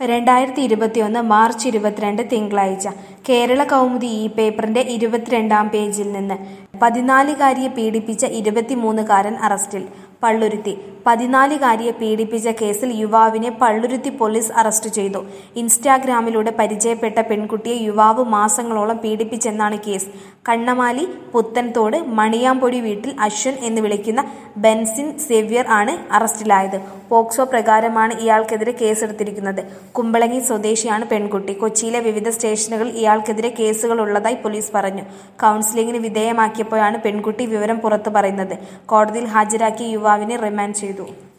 രണ്ടായിരത്തി ഇരുപത്തിയൊന്ന് മാർച്ച് ഇരുപത്തിരണ്ട് തിങ്കളാഴ്ച കേരള കൗമുദി ഈ പേപ്പറിന്റെ ഇരുപത്തിരണ്ടാം പേജിൽ നിന്ന് പതിനാലുകാരിയെ പീഡിപ്പിച്ച ഇരുപത്തിമൂന്നുകാരൻ അറസ്റ്റിൽ പള്ളുരുത്തി പതിനാലുകാരിയെ പീഡിപ്പിച്ച കേസിൽ യുവാവിനെ പള്ളുരുത്തി പോലീസ് അറസ്റ്റ് ചെയ്തു ഇൻസ്റ്റാഗ്രാമിലൂടെ പരിചയപ്പെട്ട പെൺകുട്ടിയെ യുവാവ് മാസങ്ങളോളം പീഡിപ്പിച്ചെന്നാണ് കേസ് കണ്ണമാലി പുത്തൻതോട് മണിയാമ്പൊടി വീട്ടിൽ അശ്വൻ എന്ന് വിളിക്കുന്ന ബെൻസിൻ സേവ്യർ ആണ് അറസ്റ്റിലായത് പോക്സോ പ്രകാരമാണ് ഇയാൾക്കെതിരെ കേസെടുത്തിരിക്കുന്നത് കുമ്പളങ്ങി സ്വദേശിയാണ് പെൺകുട്ടി കൊച്ചിയിലെ വിവിധ സ്റ്റേഷനുകളിൽ ഇയാൾക്കെതിരെ കേസുകൾ ഉള്ളതായി പോലീസ് പറഞ്ഞു കൗൺസിലിംഗിന് വിധേയമാക്കിയപ്പോഴാണ് പെൺകുട്ടി വിവരം പുറത്തു പറയുന്നത് കോടതിയിൽ ഹാജരാക്കിയ യുവാവിനെ റിമാൻഡ് ചെയ്തു